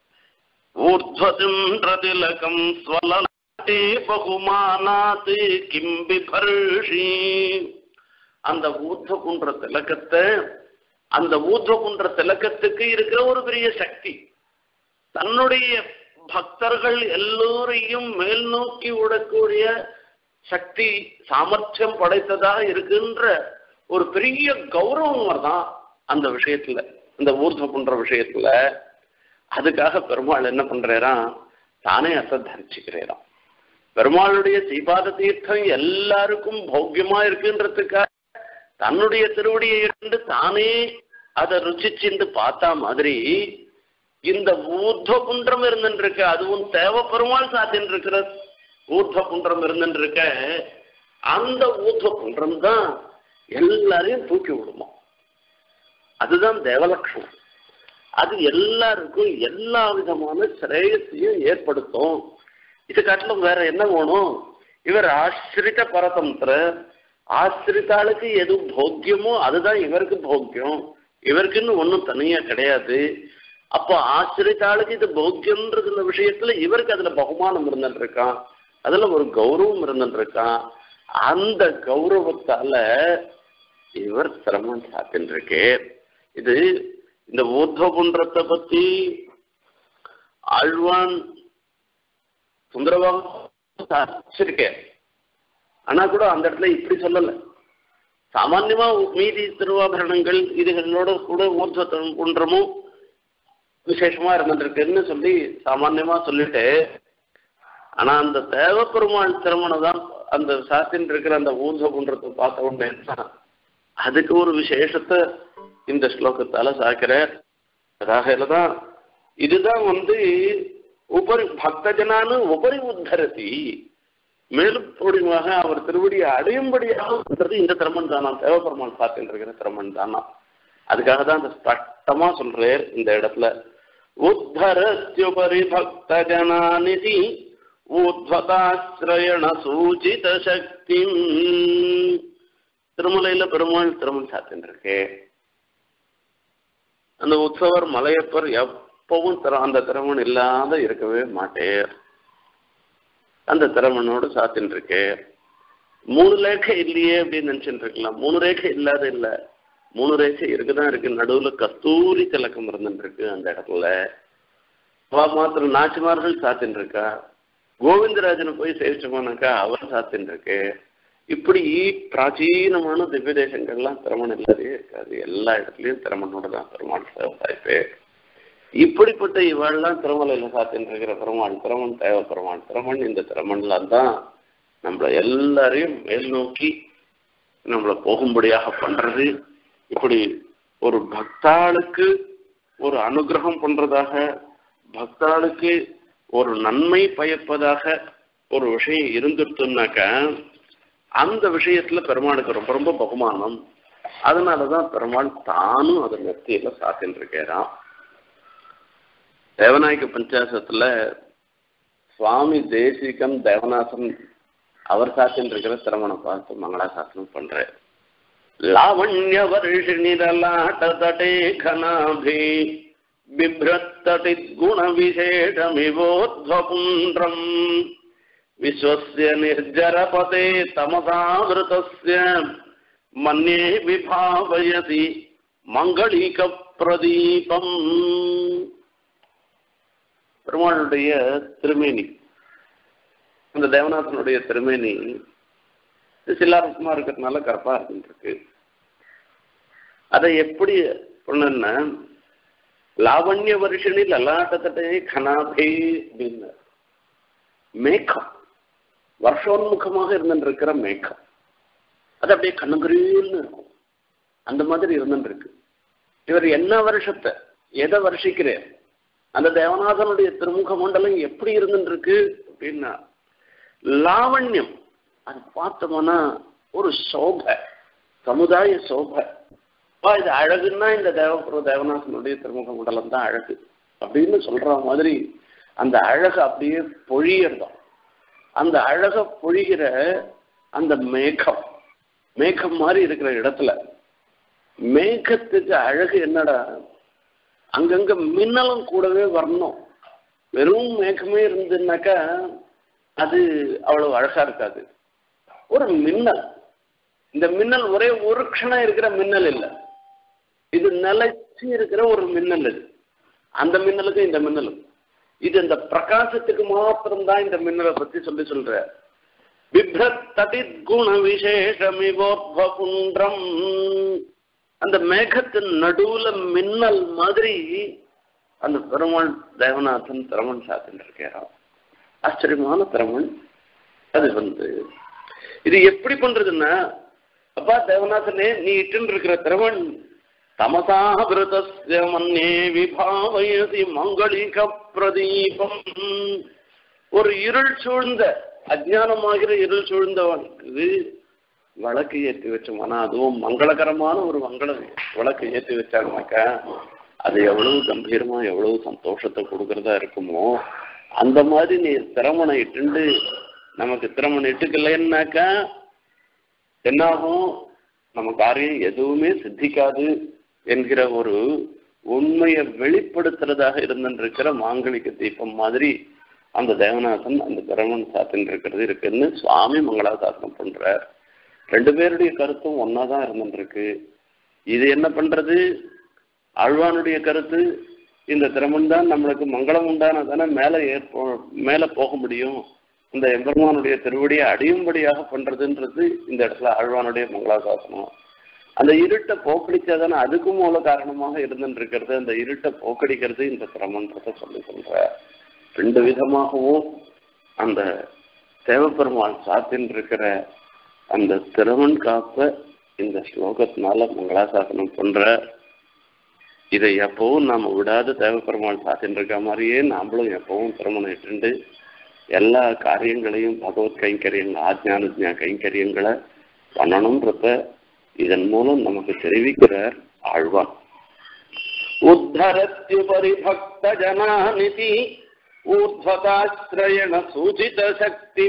ஊர்த்வதிலகம் ஸ்வலே பகுமானாத் கிம்பி பர்ஷி அந்த ஊர்த்வ குன்ற திலக்கத்தை அந்த ஊர்த்வ குன்ற திலக்கத்துக்கு இருக்கிற ஒரு பெரிய சக்தி தன்னுடைய பக்தர்கள் எல்லோரையும் மேல் நோக்கி விடக்கூடிய சக்தி சாமர்த்தியம் படைத்ததாக இருக்கின்ற ஒரு பெரிய கௌரவம் தான் அந்த விஷயத்துல இந்த ஊர்த்வ குன்ற விஷயத்துல அதுக்காக பெருமாள் என்ன பண்றாராம் தானே அத்தை தரிச்சுக்கிறாராம் பெருமாளுடைய சீபாத தீர்த்தம் எல்லாருக்கும் பௌக்கியமா இருக்குன்றதுக்காக தன்னுடைய திருவடியை இருந்து தானே அதை ருச்சிச்சுண்டு பார்த்தா மாதிரி இந்த ஊர்த்வ குன்றம் இருந்துருக்க அதுவும் தேவ பெருமாள் சாத்தின்னு இருக்கிற ஊர்த்வ குன்றம் இருந்துருக்க அந்த ஊர்த்வ குன்றம் தான் எல்லாரையும் தூக்கி விடுமா அதுதான் தேவலட்சணம் அது எல்லாருக்கும் எல்லா விதமான சிரேயத்தையும் ஏற்படுத்தும் இது காட்டிலும் வேற என்ன வேணும் இவர் ஆசிரித பரதந்திர ஆசிரித்தாளுக்கு எது போக்கியமோ அதுதான் இவருக்கு போக்கியம் இவருக்குன்னு ஒன்றும் தனியா கிடையாது அப்போ ஆசிரித்தாளுக்கு இது போக்கியம்ன்றதுல விஷயத்துல இவருக்கு அதுல பகுமானம் இருந்துட்டு இருக்கான் அதுல ஒரு கௌரவம் இருந்துட்டு இருக்கான் அந்த கௌரவத்தால இவர் சிரமம் சாத்தின்னு இருக்கே இது இந்த ஊர்தகுன்றத்தை பத்தி ஆழ்வான் சுந்தரபாக ஆனா கூட அந்த இடத்துல இப்படி சொல்லல சாமான்யமா மீதி திருவாபரணங்கள் இதுகளோட கூட ஊர்துவ குன்றமும் விசேஷமா இருந்துருக்குன்னு சொல்லி சாமான்யமா சொல்லிட்டு ஆனா அந்த தேவப்பெருமாள் திருமணம் தான் அந்த சாத்தின் இருக்கிற அந்த ஊர்துவ குன்றத்தை பார்த்த உடனே அதுக்கு ஒரு விசேஷத்தை இந்த ஸ்லோகத்தால சாக்கிறார் அதாக தான் இதுதான் வந்து உபரி பக்தஜனானு உபரி உத்தரதி மேலும் பொடிமாக அவர் திருவடியை அடையும்படியாக பண்றது இந்த திறமன் தானா தேவபெருமான் பார்த்துட்டு இருக்கிற திறமன் தானா அதுக்காக தான் அந்த ஸ்பஷ்டமா சொல்றார் இந்த இடத்துல உத்தரத்யுபரி பக்த ஜனாநிதி ஊத்வதாசிரயண சூச்சித சக்தி திருமலையில பெருமாள் திருமண் சாத்தின் இருக்கு அந்த உற்சவர் மலையப்பர் எப்பவும் திற அந்த திறமன் இல்லாத இருக்கவே மாட்டேர் அந்த திறமனோடு சாத்தின் இருக்கு மூணு ரேகை இல்லையே அப்படின்னு நினைச்சுட்டு இருக்கலாம் மூணு ரேகை இல்லாத இல்ல மூணு ரேகை இருக்குதான் இருக்கு நடுவுல கஸ்தூரி திலக்கம் இருந்துட்டு இருக்கு அந்த இடத்துல அவ மாத்திரம் நாச்சிமார்கள் சாத்தின் இருக்கா கோவிந்தராஜனை போய் சேவிச்சோம்னாக்கா அவர் சாத்தின் இருக்கு இப்படி பிராச்சீனமான திவ்ய தேசங்கள்லாம் திறமன் இல்லாதே இருக்காது எல்லா இடத்துலயும் திறமனோட தான் பெருமாள் சேவசாய்ப்பு இப்படிப்பட்ட இவாள்லாம் திருமலையில சாத்தின் இருக்கிற பெருமாள் திறமன் தேவ பெருமாள் திறமன் இந்த திறமன்லாம் தான் நம்மளை எல்லாரையும் மேல் நோக்கி நம்மளை போகும்படியாக பண்றது இப்படி ஒரு பக்தாளுக்கு ஒரு அனுகிரகம் பண்றதாக பக்தாளுக்கு ஒரு நன்மை பயப்பதாக ஒரு விஷயம் இருந்துட்டுனாக்க அந்த விஷயத்துல பெருமாளுக்கு ரொம்ப ரொம்ப பகுமானம் அதனாலதான் பெருமாள் தானும் அதை நெத்தியில சாத்தின்னு இருக்கிறான் தேவநாயக பஞ்சாசத்துல சுவாமி தேசிகம் தேவநாசன் அவர் சாத்தின்னு இருக்கிற திரமணம் பார்த்து மங்களாசாசனம் பண்றாரு லாவண்ய வருஷிணிரலாட்ட தடே கனாபி बिभ्रत्तटि गुणविशेषमिवोध्वपुण्ड्रम् विश्वस्य निर्जरपते तमसावृतस्य मन्ये विभावयति மங்களிகப்பிரதீபம் பெருமாளுடைய திருமேனி அந்த தேவநாதனுடைய திருமேனி சில்லாரசமா இருக்கிறதுனால கரப்பா இருந்துருக்கு அதை எப்படி பண்ணன்னா லாவண்ய வருஷனி லலாட்டத்தட்டே கனாபே அப்படின்னு மேகம் வருஷோன்முகமாக இருந்துருக்கிற மேகம் அது அப்படியே கண்ணுங்குறின்னு இருக்கும் அந்த மாதிரி இருந்துருக்கு இவர் என்ன வருஷத்தை எதை வருஷிக்கிறார் அந்த தேவநாதனுடைய திருமுக மண்டலம் எப்படி இருந்துருக்கு அப்படின்னா லாவண்யம் அது பார்த்தோம்னா ஒரு சோபை சமுதாய சோபை அப்பா இது அழகுன்னா இந்த தேவபுர தேவநாசனுடைய திருமுக மண்டலம் தான் அழகு அப்படின்னு சொல்ற மாதிரி அந்த அழகு அப்படியே பொழியறதும் அந்த அழக பொழிகிற அந்த மேகம் மேகம் மாதிரி இருக்கிற இடத்துல மேகத்துக்கு அழகு என்னடா அங்கங்க மின்னலும் கூடவே வரணும் வெறும் மேகமே இருந்துன்னாக்கா அது அவ்வளவு அழகா இருக்காது ஒரு மின்னல் இந்த மின்னல் ஒரே ஒரு க்ஷணம் இருக்கிற மின்னல் இல்லை இது நிலைச்சு இருக்கிற ஒரு மின்னல் இது அந்த மின்னலுக்கும் இந்த மின்னலும் இது இந்த பிரகாசத்துக்கு மாத்திரம்தான் இந்த மின்னலை பத்தி சொல்லி சொல்ற பிப்ரத் தடித் குண விசேஷமிவோத்வகுன்றம் அந்த மேகத்தின் நடுவுல மின்னல் மாதிரி அந்த பெருமாள் தேவநாதன் திறமன் சாத்தின்னு இருக்கிறான் ஆச்சரியமான திறமன் அது வந்து இது எப்படி பண்றதுன்னா அப்பா தேவநாதனே நீ இட்டுன்னு இருக்கிற திறமன் தமசாபிருதஸ்ய மன்னே விபாவயதி மங்களிக பிரதீபம் ஒரு இருள் சூழ்ந்த அஜானமாகிற இருள் சூழ்ந்தவனுக்கு விளக்கு ஏற்றி வச்சோம்னா அதுவும் மங்களகரமான ஒரு மங்கள விளக்கு ஏற்றி வச்சாங்கனாக்கா அது எவ்வளவு கம்பீரமா எவ்வளவு சந்தோஷத்தை கொடுக்கறதா இருக்குமோ அந்த மாதிரி நீ திறமனை இட்டுண்டு நமக்கு திறமனை இட்டுக்கலைன்னாக்கா என்னாகும் நம்ம காரியம் எதுவுமே சித்திக்காது என்கிற ஒரு உண்மையை வெளிப்படுத்துறதாக இருந்திருக்கிற மாங்கலிக தீபம் மாதிரி அந்த தேவநாதன் அந்த திரவன் சாத்தின்னு இருக்கிறது இருக்குன்னு சுவாமி மங்களாசாசனம் பண்றார் ரெண்டு பேருடைய கருத்தும் ஒன்னா தான் இருந்துருக்கு இது என்ன பண்றது ஆழ்வானுடைய கருத்து இந்த திறமன் தான் நம்மளுக்கு மங்களம் உண்டான தானே மேலே ஏற்போ மேலே போக முடியும் இந்த எம்பெருமானுடைய திருவடியை அடியும்படியாக பண்றதுன்றது இந்த இடத்துல ஆழ்வானுடைய மங்களாசாசனம் அந்த இருட்டை போக்கடிச்சாதானே அதுக்கும் மூல காரணமாக இருந்துட்டு இருக்கிறது அந்த இருட்டை போக்கடிக்கிறது இந்த திறமன்றதை சொல்லி சொல்ற ரெண்டு விதமாகவும் அந்த தேவப்பெருமாள் சாத்தின் இருக்கிற அந்த திறமன் காப்ப இந்த ஸ்லோகத்தினால மங்களாசாசனம் பண்ற இதை எப்பவும் நாம விடாத தேவப்பெருமாள் சாத்தின் இருக்க மாதிரியே நாமளும் எப்பவும் திருமணம் இட்டு எல்லா காரியங்களையும் பகவத் கைங்கரியங்கள் ஆஜ்ஞான கைங்கரியங்களை பண்ணணுன்றத இதன் மூலம் நமக்கு தெரிவிக்கிறார் ஆழ்வான் उद्धरत्युपरि भक्तजनानिति ஊர்த்வதாஸ்திரயண சூச்சித சக்தி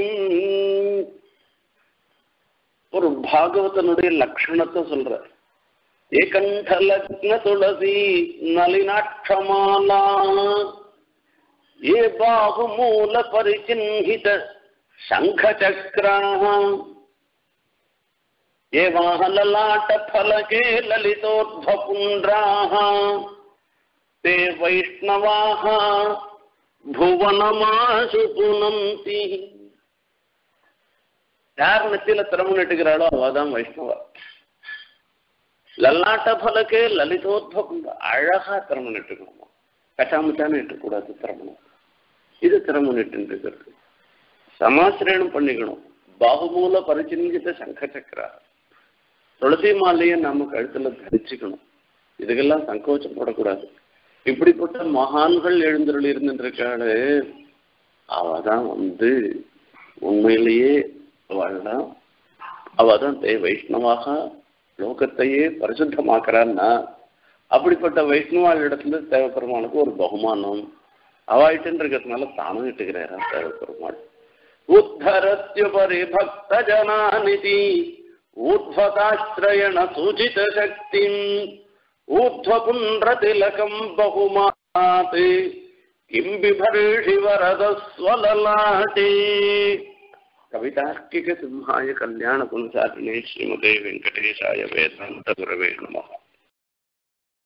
ஒரு பாகவதனுடைய லட்சணத்தை சொல்ற ஏகண்ட லக்ன துளசி நளினாட்சமாலா ஏ பாகுமூல பரிச்சின்ஹித சங்க சக்கராः ये वाहललाटफलके ललितोर्ध्वपुण्ड्राः ते वैष्णवाः புவனமாசு புனந்தி யார் நெத்தியில திறமை நட்டுகிறாளோ அவதான் வைஷ்ணவா லல்லாட்ட பலக்கே லலிதோத்வகம் அழகா திறமை நட்டுக்கணுமா கட்டாமச்சான்னு நட்டக்கூடாது திறமணும் இது திறமை நட்டு இருக்கிறது சமாசிரயணம் பண்ணிக்கணும் பாகுமூல பரிச்சின்கிட்ட சங்க சக்கரா துளசி மாலையை நம்ம கழுத்துல தரிச்சுக்கணும் இதுக்கெல்லாம் சங்கோச்சம் போடக்கூடாது இப்படிப்பட்ட மகான்கள் எழுந்தருள் இருந்துருக்காளு அவ தான் வந்து உண்மையிலேயே அவள்தான் அவ தான் தே வைஷ்ணவாக லோகத்தையே பரிசுத்தமாக்குறான்னா அப்படிப்பட்ட வைஷ்ணவாள் இடத்துல தேவப்பெருமானுக்கு ஒரு பகுமானம் அவாயிட்டுன்னு இருக்கிறதுனால தானும் இட்டுக்கிறாரா தேவப்பெருமாள் உத்தரத்யுபரி பக்த ஜனாநிதி ஊர்வதாஸ்திரயண சூச்சித சக்தி ऊर्ध्वपुण्ड्रतिलकम् बहुमात् किम् बिभर्षि वरदस्वललाटे कवितार्किकसिंहाय कल्याणकुलसारिणे श्रीमते वेङ्कटेशाय वेदान्तगुरवे नमः